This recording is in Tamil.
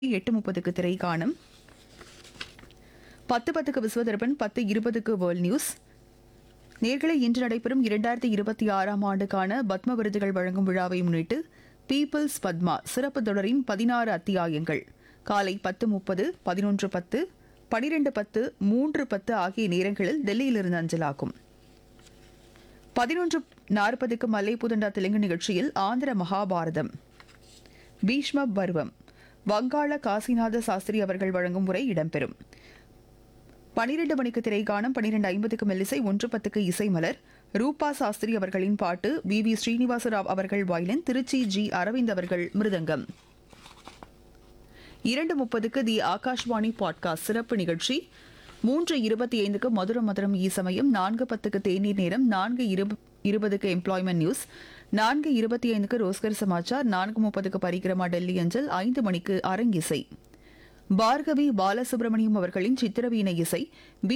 எட்டு முப்பதுக்கு திரை காணும் பத்து பத்துக்கு விஸ்வதர்பன் பத்து இருபதுக்கு வேர்ல்ட் நியூஸ் நேர்களை இன்று நடைபெறும் இரண்டாயிரத்தி இருபத்தி ஆறாம் ஆண்டுக்கான பத்ம விருதுகள் வழங்கும் விழாவை முன்னிட்டு பீப்பிள்ஸ் பத்மா சிறப்பு தொடரின் பதினாறு அத்தியாயங்கள் காலை பத்து முப்பது பதினொன்று பத்து பனிரெண்டு பத்து மூன்று பத்து ஆகிய நேரங்களில் டெல்லியிலிருந்து அஞ்சலாகும் பதினொன்று நாற்பதுக்கு மல்லைப்புதண்டா தெலுங்கு நிகழ்ச்சியில் ஆந்திர மகாபாரதம் பீஷ்ம பருவம் வங்காள காசிநாத சாஸ்திரி அவர்கள் வழங்கும் உரை இடம்பெறும் பனிரெண்டு மணிக்கு திரைக்காணும் பனிரெண்டு ஐம்பதுக்கு மெல்லிசை ஒன்று பத்துக்கு இசைமலர் ரூபா சாஸ்திரி அவர்களின் பாட்டு வி வி ஸ்ரீனிவாசராவ் அவர்கள் வயலின் திருச்சி ஜி அரவிந்த் அவர்கள் மிருதங்கம் இரண்டு முப்பதுக்கு தி ஆகாஷ்வாணி பாட்காஸ்ட் சிறப்பு நிகழ்ச்சி மூன்று இருபத்தி ஐந்துக்கு மதுரம் மதுரம் ஈ சமயம் நான்கு பத்துக்கு தேநீர் நேரம் நான்கு இரு- இருபதுக்கு எம்ப்ளாய்மெண்ட் நியூஸ் நான்கு இருபத்தி ஐந்துக்கு ரோஸ்கர் சமாச்சார் நான்கு முப்பதுக்கு பரிக்கிரமா டெல்லி அஞ்சல் ஐந்து மணிக்கு அரங்கிசை பார்கவி பாலசுப்ரமணியம் அவர்களின் சித்திரவீண இசை பி